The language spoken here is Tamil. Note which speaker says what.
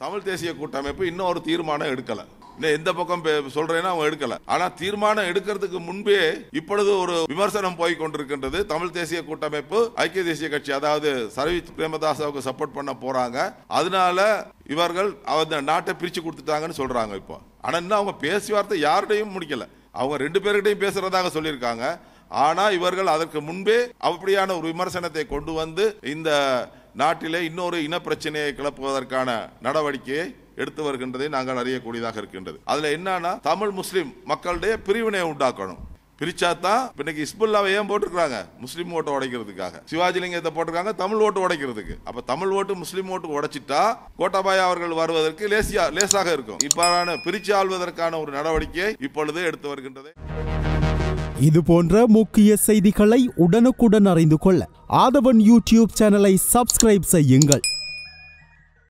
Speaker 1: தமிழ் தேசிய கூட்டமைப்பு இன்னும் ஒரு தீர்மானம் எடுக்கல இன்னும் எந்த பக்கம் பே- சொல்றேன்னா அவங்க எடுக்கல ஆனா தீர்மானம் எடுக்கிறதுக்கு முன்பே இப்பொழுது ஒரு விமர்சனம் போய் கொண்டிருக்கின்றது தமிழ் தேசிய கூட்டமைப்பு ஐக்கிய தேசிய கட்சி அதாவது சரவித் பிரேமதாசாவுக்கு சப்போர்ட் பண்ண போறாங்க அதனால இவர்கள் அந்த நாட்டை பிரிச்சு கொடுத்துட்டாங்கன்னு சொல்றாங்க இப்போ ஆனா இன்னும் அவங்க பேச்சுவார்த்தை யார்கிட்டையும் முடிக்கல அவங்க ரெண்டு பேர்கிட்டையும் பேசுறதாக சொல்லியிருக்காங்க ஆனா இவர்கள் அதற்கு முன்பே அப்படியான ஒரு விமர்சனத்தை கொண்டு வந்து இந்த நாட்டிலே இன்னொரு இன பிரச்சனையை கிளப்புவதற்கான நடவடிக்கையை எடுத்து வருகின்றதை நாங்கள் அறியக்கூடியதாக இருக்கின்றது அதுல என்னன்னா தமிழ் முஸ்லிம் மக்களுடைய பிரிவினை உண்டாக்கணும் பிரிச்சாதான் இப்ப இன்னைக்கு இஸ்புல்லாவை ஏன் போட்டிருக்காங்க முஸ்லீம் ஓட்டு உடைக்கிறதுக்காக சிவாஜிலிங்கத்தை போட்டிருக்காங்க தமிழ் ஓட்டு உடைக்கிறதுக்கு அப்ப தமிழ் ஓட்டு முஸ்லீம் ஓட்டு உடைச்சிட்டா கோட்டாபாய அவர்கள் வருவதற்கு லேசியா லேசாக இருக்கும் இவ்வாறான பிரிச்சு ஆள்வதற்கான ஒரு நடவடிக்கையை இப்பொழுது எடுத்து வருகின்றது
Speaker 2: இது போன்ற முக்கிய செய்திகளை உடனுக்குடன் அறிந்து கொள்ள ஆதவன் யூடியூப் சேனலை சப்ஸ்கிரைப் செய்யுங்கள்